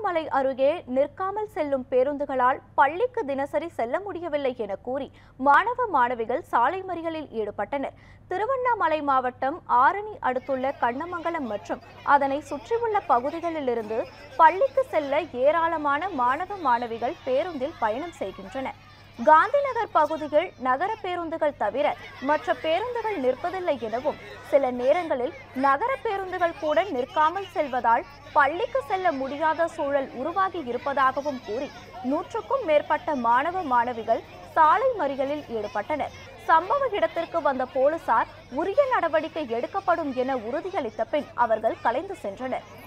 திருவண்ணாமலை அருகே நிற்காமல் செல்லும் பேருந்துகளால் பள்ளிக்கு தினசரி செல்ல முடியவில்லை என கூறி மாணவ மாணவிகள் சாலை மறியலில் ஈடுபட்டனர் திருவண்ணாமலை மாவட்டம் ஆரணி அடுத்துள்ள கண்ணமங்கலம் மற்றும் அதனை சுற்றியுள்ள பகுதிகளிலிருந்து பள்ளிக்கு செல்ல ஏராளமான மாணவ மாணவிகள் பேருந்தில் பயணம் செய்கின்றனர் காந்திநகர் பகுதியில் நகர பேருந்துகள் தவிர மற்ற பேருந்துகள் நிற்பதில்லை எனவும் சில நேரங்களில் நகர பேருந்துகள் கூட நிற்காமல் செல்வதால் பள்ளிக்கு செல்ல முடியாத சூழல் உருவாகி இருப்பதாகவும் கூறி நூற்றுக்கும் மேற்பட்ட மாணவ மாணவிகள் சாலை மறியலில் ஈடுபட்டனர் சம்பவ இடத்திற்கு வந்த போலீசார் உரிய நடவடிக்கை எடுக்கப்படும் என உறுதியளித்த பின் அவர்கள் கலைந்து சென்றனர்